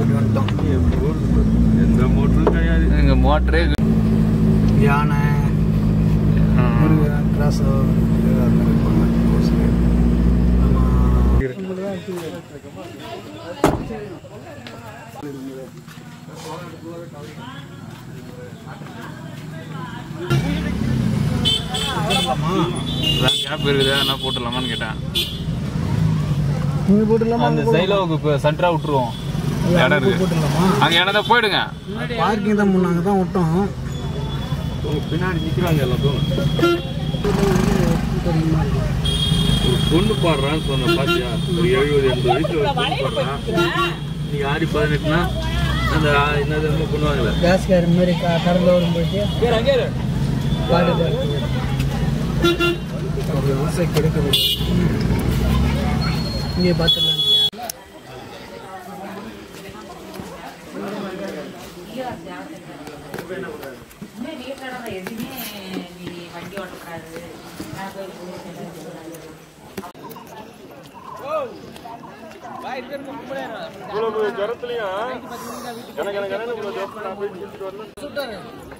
ஓட்டி வந்துட்டோம் எந்த மோட்டரும் கிடையாது எங்க மோட்டரே யானை முருகன் கிராஸ் கேப் இருக்குது என்ன போட்டுடலாமான்னு கேட்டேன் நீங்க போட்டுலாமா அந்த சைலோவுக்கு இப்போ சென்டரா விட்டுருவோம் இடம் இருக்கு போட்டுலாமா அங்க இடம் போயிடுங்க பார்க்கிங் தான் முன்னாங்க தான் விட்டோம் பின்னாடி நிக்கிறாங்க எல்லாத்தையும் ஒரு பொண்ணு பாடுறான்னு சொன்ன பாத்தியா ஒரு எழுபது எண்பது வயசுல ஒரு பொண்ணு பாடுறான் நீங்க ஆடி பதினெட்டுனா அந்த ஆ- என்னது என்னமோ பண்ணுவாங்கல்ல கேஸ்கார் மாதிரி கடந்த வரும் போயிட்டு பாடுது ஒரு விவசாயம் கிடைக்குது இங்கே பார்த்துடலாம் எதுவுமே நீ வண்டி ஓட்டக்கூடாது நான் போய் இவ்வளவு ஜரத்துலயும் எனக்கு எனக்கு எனக்கு இவ்வளவு ஜரத்துல நான் போய் கூட்டிட்டு வரணும்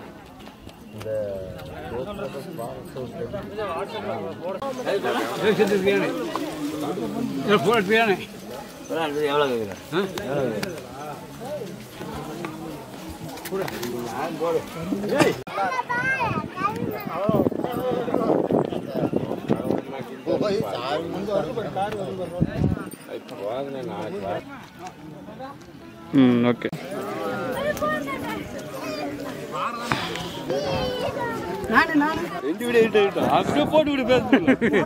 ம் ஓகே ரெண்டு வீடு எட்டு எட்டு அப்படியே போட்டு விடு பேசுறீங்க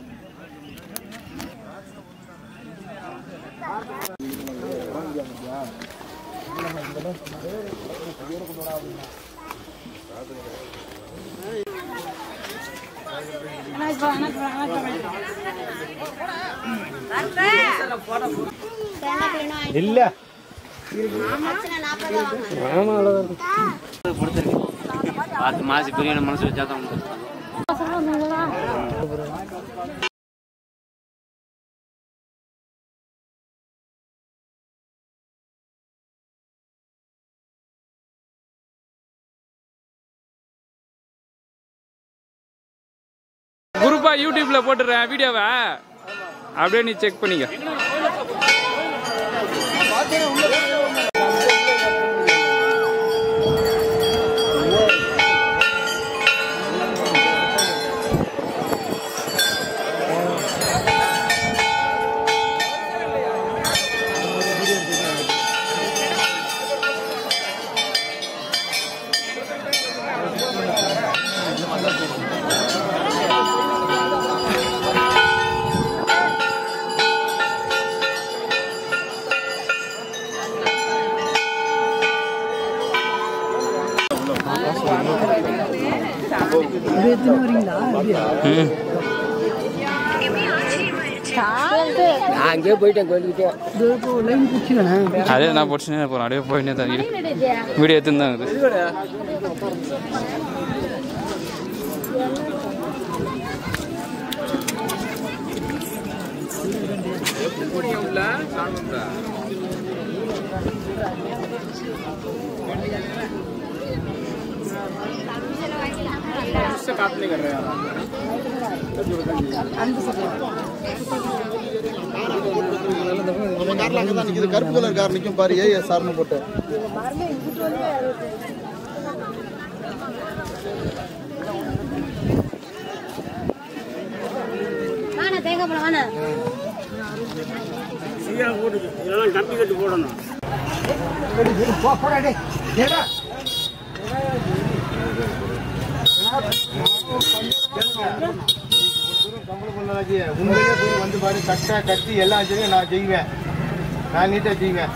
இல்லை பார்த்து மாசி பெரிய மனசு வச்சா தான் உண்டு குரூப்பா யூடியூப்ல போட்டுறேன் வீடியோவை அப்படியே நீ செக் பண்ணிக்க இது எத்தனை வரீங்களா நான் அங்கேயே போயிட்டேன் கோயிலுக்கிட்டே இது இப்போ லைன் பிடிச்சிக்கணே அதே நான் போட்டுனே போறேன் அப்படியே போயினே தான் இரு. வீடியோ எடுத்துன்னு தான் இருக்குது கருப்பு கலர் கார் நிக்கும் பாரு ஏஎஸ் சார்னு போட்டு வாண்ணா தேங்காய் பழம் வாண்ணா உண்மையிலே போய் வந்து பாரு கட்டா கட்டி எல்லாம் செய்வேன் நான் செய்வேன் நான் நீட்டா செய்வேன்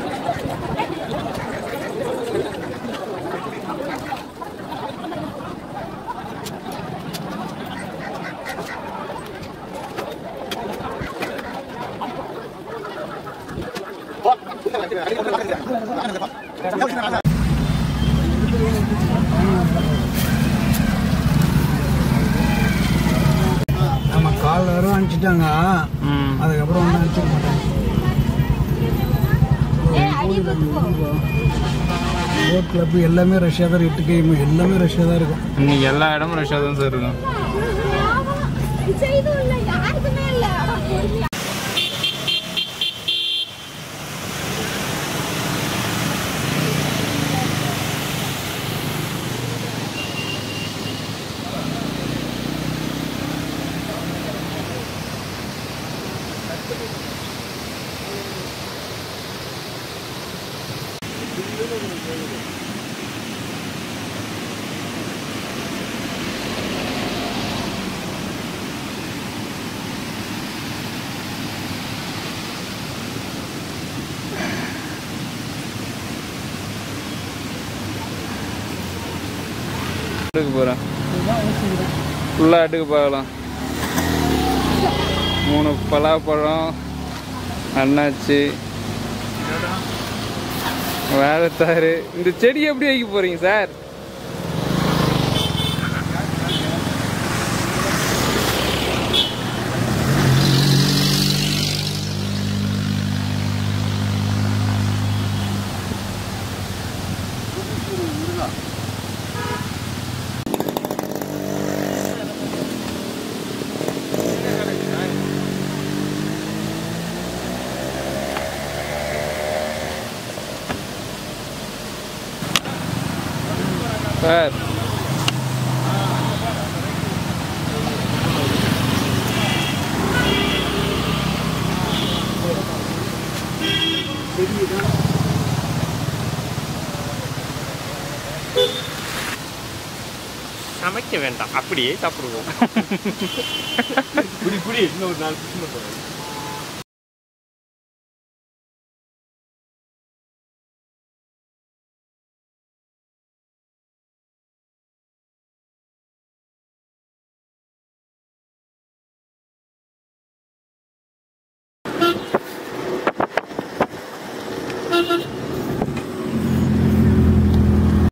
நம்ம கால் வரும் அனுப்பிச்சிட்டாங்க ம் அதுக்கப்புறம் வந்து அனுப்பிச்சிக்க மாட்டாங்க போட் கிளப் எல்லாமே ரஷ்யா தான் எட்டு கேம் எல்லாமே ரஷ்யா தான் இருக்கும் இன்னைக்கு எல்லா இடமும் ரஷ்யா தான் சார் இருக்கும் செய்தும் இல்ல யாருக்குமே இல்ல எடுக்க போகிறேன் ஃபுல்லாக எடுக்க பார்க்கலாம் மூணு பலாப்பழம் அண்ணாச்சி வேலைத்தாரு இந்த செடி எப்படி வைக்க போறீங்க சார் சார் சமைக்க வேண்டாம் அப்படியே சாப்பிடுவோம் குடி குடி இன்னும் ஒரு நாலு பிடிச்சு